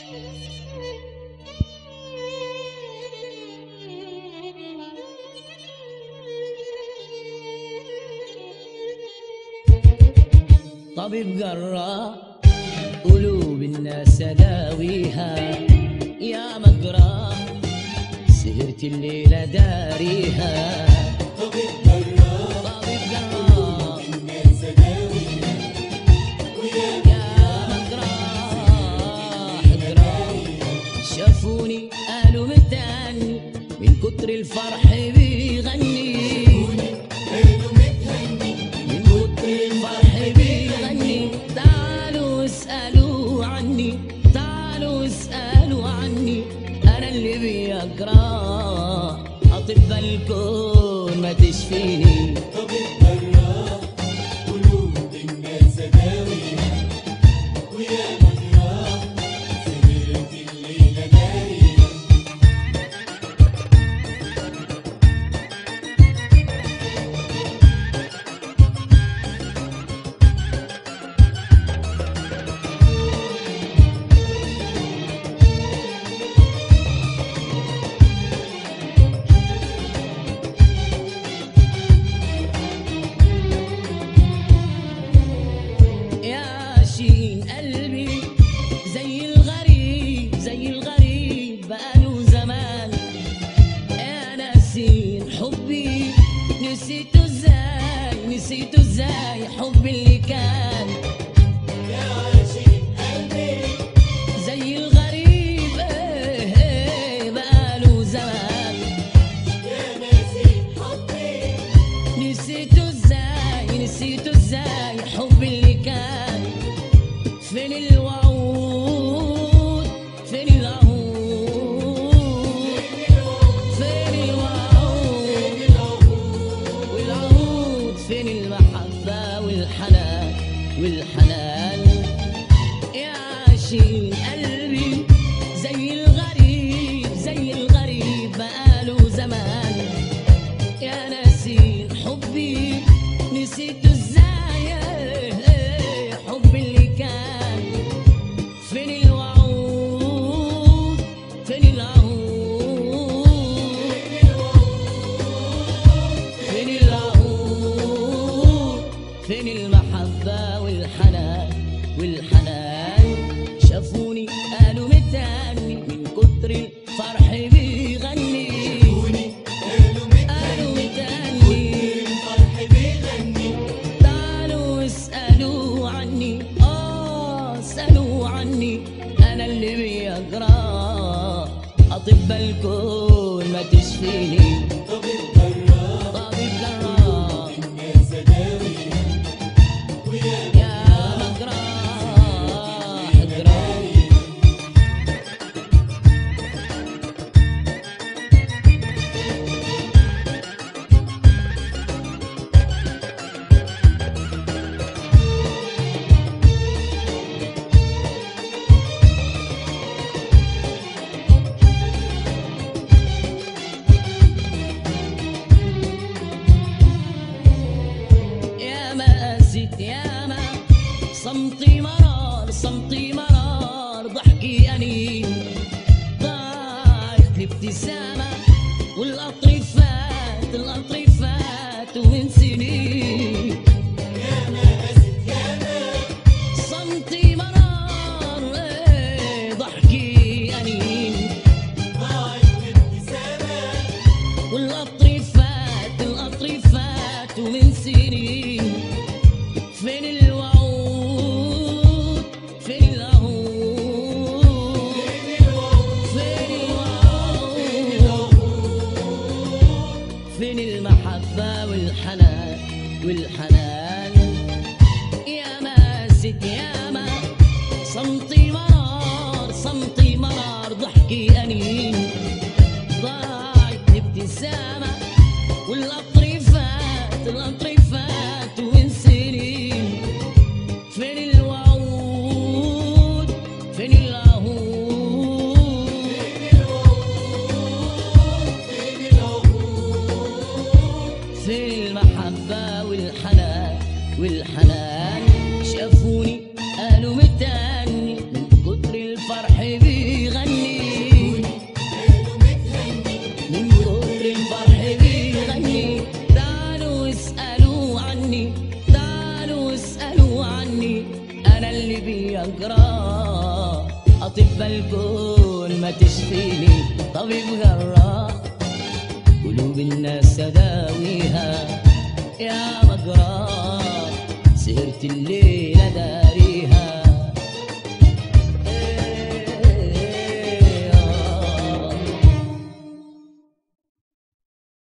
طبيب قرا قلوب الناس داويها يا مقرا سهرت الليلة داريها طبيب قرا طبيب قرا الناس داويها ويا يا مقرا حقرا شافوني قالوا متاني من كتر الفرح بيغني قالوا متهني من كتر الفرح بيغني تعالوا اسألوا عني تعالوا اسألوا عني أنا اللي بيقرا أطباء الكون ما تشفيني طبيب قرا قلوب الناس داويها ويا مقرا سهرت الليلة داريها يا شين قلبي زي الغريب زي الغريب بقاله زمان يا ناسين حبي نسيته ازاي نسيته ازاي حبي اللي كان يا عاشق قلبي زي الغريب ايه ايه بقاله زمان يا ناسي حبي نسيته ازاي نسيته ازاي حبي اللي كان فين الوعود فين العهود فين الوعود والعهود فين المحبة والحنان والحنان يا عاشقين قلبي زي الغريب زي الغريب بقاله زمان يا ناسين حبي نسيت ازاي حبي اللي كان فين الوعود فين العهود فين العهود فين المحبة والحنان والحنان شافوني قالوا متاني من كتر الفرح بيغني قالوا متهني قالوا متاني الفرح بيغني تعالوا اسألوا عني آه اسألوا عني أنا اللي بيقرا أطباء الكون ما تشفيني طبيب قرا طبيب قرا الناس داويها ويا يا مقرا حقرا يا ما أسيت يا ما صمتي مرار صمتي مرار ضحكي أنين ضاعت الابتسامة والقطر فات القطر فات ومن سنين يا ما أسد يا ما صمتي مرار إيه، ضحكي أنين ضاعت الابتسامة والقطر فات القطر فات ومن سنين فين الوعود فين العهود فين الوعود فين المحبة والحنان والحنان يا ما ست يا ما صمتي مرار صمتي مرار ضحكي أنين ضاعت الابتسامة والقطر فات القطر فات وين سنين فين الوعود فين العهود فين المحبة والحنان والحنان شافوني قالوا متاني من كتر الفرح بيغني من كتر الفرح بيغني تعالوا اسألوا عني تعالوا اسألوا عني أنا اللي بيقرا أطباء الكون ما تشفيني طبيب جراح قلوب الناس أداويها يا مقرا سهرت الليلة ده